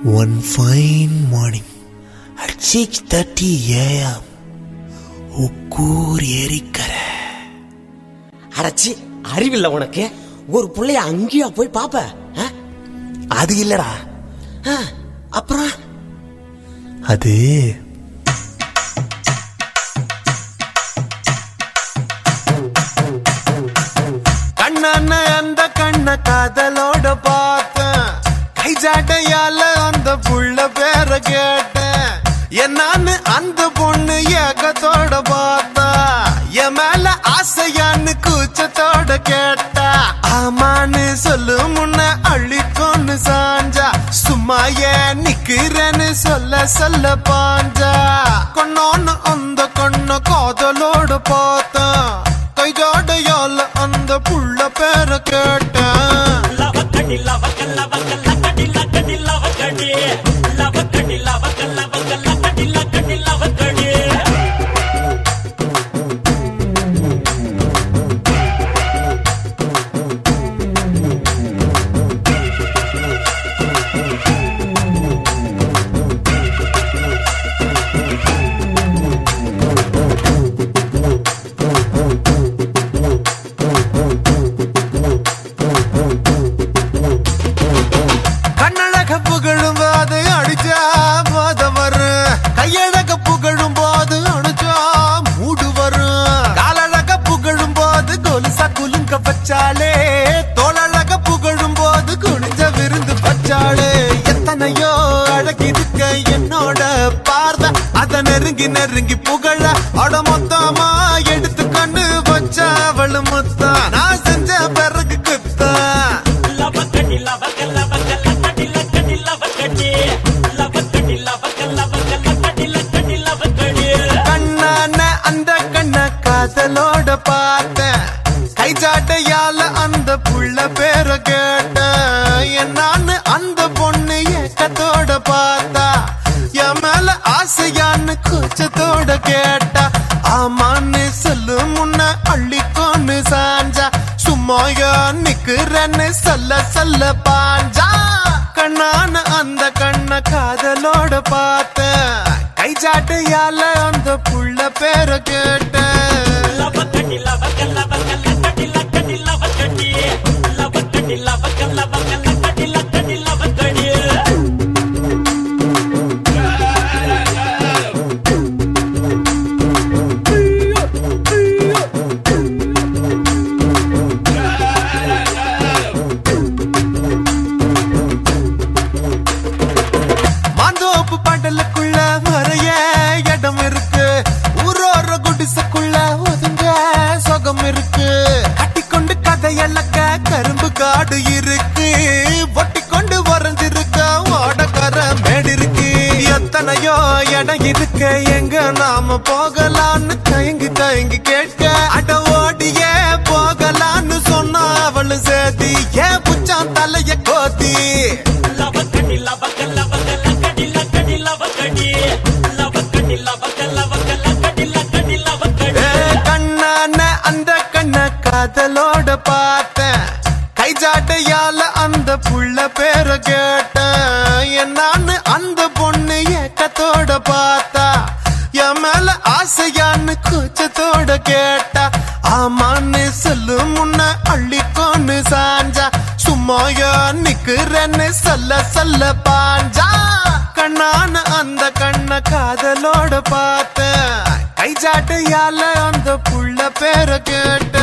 One fine morning at 6:30 a.m. உக்கூர் ஏரிக்கரை அடச்சி அறிவில்ல உனக்கு ஒரு புள்ளைய அங்கேயா போய் பாப்ப ஆ? அது இல்லடா ஆ, அப்புறம் அது கண்ணான அந்த கண்ண காதலோட பார்த்தேன் கை ஜாட்டையால அந்த புள்ள பேர கேட்டேன் என்னான்னு அந்த பொண்ணு ஏகத்தோட பார்த்தா என் மேல ஆசையான்னு கூச்சத்தோட கேட்டா ஆமான்னு சொல்லு முன்ன அள்ளிக்கொன்னு சாஞ்சா சும்மா ஏன் நிக்கிறேன்னு சொல்ல சொல்ல பாஞ்சா கொன்னோன்னு அந்த கண்ண காதலோட பார்த்தேன் கைஜாடையால அந்த புள்ள பேர கேட்டேன் லவக்கடி லவக்க லவக்க லக்கடி லக்கடி லவக்கடி லவக்கடி லவக்க லவக்க லக்கடி லக்கடி லவக்கடி கண்ணழக புகழும் போது அடிச்சா போத வரும் கையழக புகழும் போது அடிச்சா மூடு வரும் காலழக புகழும் போது கொலுசா குலுங்க வச்சாலே தோளழக புகழும் போது குனிஞ்ச விருந்து வச்சாலே எத்தனையோ அழகிருக்க என்னோட பார்வை அத நெருங்கி நெருங்கி புகழ அட மொத்தமா எடுத்து கண்ணு வச்ச அவளு மொத்தம் நான் செஞ்ச பிறகு குத்தான் லவக்கடி லவக்க லவக்க லக்கடி லக்கடி லவக்கடி லவக்கடி லவக்க லவக்க லக்கடி லக்கடி லவக்கடி கண்ணான அந்த கண்ண காதலோட பார்த்தேன் கை சாட்டையால அந்த புள்ள பேர கேட்டேன் என்னான்னு அந்த பொண்ணு ஏக்கத்தோட பார்த்தா என் மேல ஆசையான்னு கூச்சத்தோட கேட்டா ஆமான்னு சொல்லு முன்ன அள்ளிக்கொன்னு சாஞ்சா சும்மாயா நிக்கிறேன்னு சொல்ல சொல்ல பாஞ்சா கண்ணான அந்த கண்ண காதலோட பார்த்தேன் கை சாட்டையால அந்த புள்ள பேர கேட்டேன் லவக்கடி லவக்க லவக்க லக்கடி லக்கடி லவக்கடி லவக்கடி லவக்க லவக்க லக்கடி லக்கடி லவக்கடி மாந்தோப்பு பாடலுக்குள்ள வரைய இடம் இருக்கு ஊரோர குடிசைக்குள்ள ஒதுங்க சுகம் இருக்கு கட்டிக்கொண்டு கதையலக்க கரும்பு காடு இருக்கு ஒட்டிக்கொண்டு வரைஞ்சிருக்க ஓடக்கர மேடு இருக்கு எத்தனையோ இடம் இருக்கு எங்க நாம போகலான்னு தயங்கி தயங்கி கேட்க அட ஓடியே போகலான்னு சொன்னா அவளு சேர்த்தி ஏன் புச்சான் தலைய கோத்தி லவக்கடி லவக்க லவக்க லக்கடி லக்கடி லவக்கடி லவக்கடி லவக்க லவக்க லக்கடி லக்கடி லவக்கடி ஏ கண்ணான அந்த கண்ண காதலோட பார்த்தேன் கை ஜாட்டையால அந்த புள்ள பேர கேட்டேன் என்னான்னு அந்த பொண்ணு ஏக்கத்தோட பார்த்தா என் மேல ஆசையான்னு கூச்சத்தோட கேட்டா ஆமான்னு சொல்லு முன்ன அள்ளிக்கொன்னு சாஞ்சா சும்மாயா நிக்கிறேன்னு சொல்ல சொல்ல பாஞ்சா கண்ணான அந்த கண்ண காதலோட பார்த்தேன் கை ஜாட்டையால அந்த புள்ள பேர கேட்ட